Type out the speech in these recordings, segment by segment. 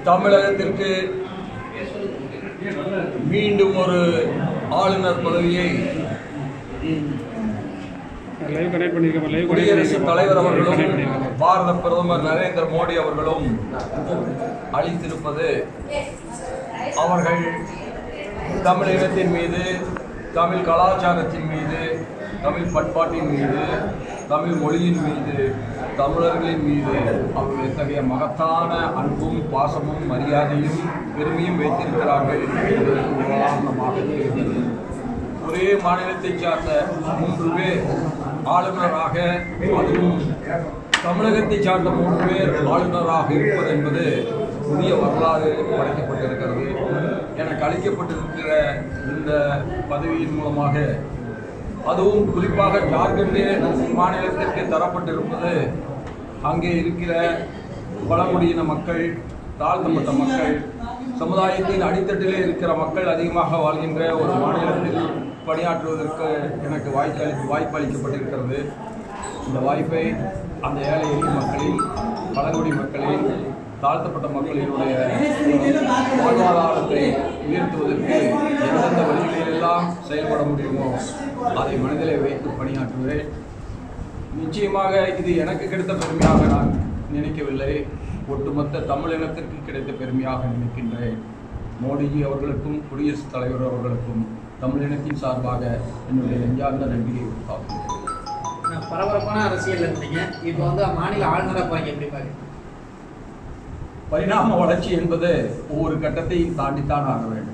தமிழகத்திற்கு மீண்டும் ஒரு ஆளுநர் பதவியை லைவ் கனெக்ட் பண்ணிருக்கேன் லைவ் குடியரசுத் தலைவர் அவர்களும் கனெக்ட் பண்ணிருக்கேன் பாரத பிரதமர் நரேந்திர மோடி அவர்களும் அளித்திருப்பது அவர்கள் தமிழ் இனத்தின் மீது தமிழ் கலாச்சாரத்தின் மீது தமிழ் பண்பாட்டின் மீது தமிழ் மொழியின் மீது தமிழர்களின் மீது அவர்கள் எத்தகைய மகத்தான அன்பும் பாசமும் மரியாதையும் பெருமையும் வைத்திருக்கிறார்கள் என்பதற்கு உதாரணமாக தெரிகிறது ஒரே மாநிலத்தைச் சார்ந்த மூன்று பேர் ஆளுநராக அதுவும் தமிழகத்தைச் சார்ந்த மூன்று பேர் ஆளுநராக இருப்பது என்பது புதிய வரலாறு படைக்கப்பட்டிருக்கிறது எனக்கு அளிக்கப்பட்டிருக்கிற இந்த பதவியின் மூலமாக அதுவும் குறிப்பாக ஜார்க்கண்ட் மாநிலத்திற்கு தரப்பட்டிருப்பது அங்கே இருக்கிற பழங்குடியின மக்கள் தாழ்த்தப்பட்ட மக்கள் சமுதாயத்தின் அடித்தட்டிலே இருக்கிற மக்கள் அதிகமாக வாழ்கின்ற ஒரு மாநிலத்தில் பணியாற்றுவதற்கு எனக்கு வாய்ப்பு அளி வாய்ப்பு அளிக்கப்பட்டிருக்கிறது இந்த வாய்ப்பை அந்த ஏழை எளிய மக்களின் பழங்குடி மக்களின் தாழ்த்தப்பட்ட மக்களினுடைய வாழ்வாதாரத்தை உயர்த்துவதற்கு எந்தெந்த வழிகளிலெல்லாம் செயல்பட முடியுமோ அதை மனதிலே வைத்து பணியாற்றுவேன் நிச்சயமாக இது எனக்கு கிடைத்த பெருமையாக நான் நினைக்கவில்லை ஒட்டுமொத்த தமிழ் இனத்திற்கு கிடைத்த பெருமையாக நினைக்கின்றேன் மோடிஜி அவர்களுக்கும் குடியரசுத் தலைவர் அவர்களுக்கும் தமிழ் இனத்தின் சார்பாக என்னுடைய நெஞ்சார்ந்த நன்றியை உருவாக்குகிறேன் நான் பரபரப்பான அரசியல் இருந்தீங்க இப்போ வந்து மாநில ஆளுநராக போறீங்க எப்படி பாருங்க பரிணாம வளர்ச்சி என்பது ஒவ்வொரு கட்டத்தையும் தாண்டித்தான் ஆக வேண்டும்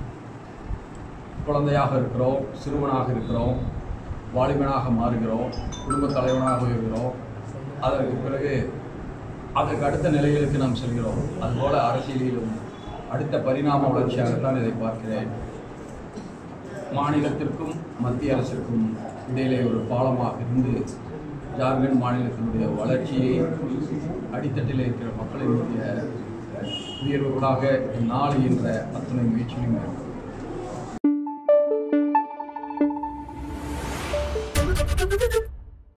குழந்தையாக இருக்கிறோம் சிறுவனாக இருக்கிறோம் வாலிபனாக மாறுகிறோம் குடும்பத் தலைவனாக இருக்கிறோம் அதற்கு பிறகு அதற்கு அடுத்த நிலைகளுக்கு நாம் செல்கிறோம் அதுபோல அரசியலிலும் அடுத்த பரிணாம வளர்ச்சியாகத்தான் இதை பார்க்கிறேன் மாநிலத்திற்கும் மத்திய அரசிற்கும் இடையிலே ஒரு பாலமாக இருந்து ஜார்க்கண்ட் மாநிலத்தினுடைய வளர்ச்சியை அடித்தட்டில் இருக்கிற மக்களினுடைய உயர்வுக்காக என்னால் என்ற அத்தனை முயற்சியும் மேற்கொள்கிறேன்.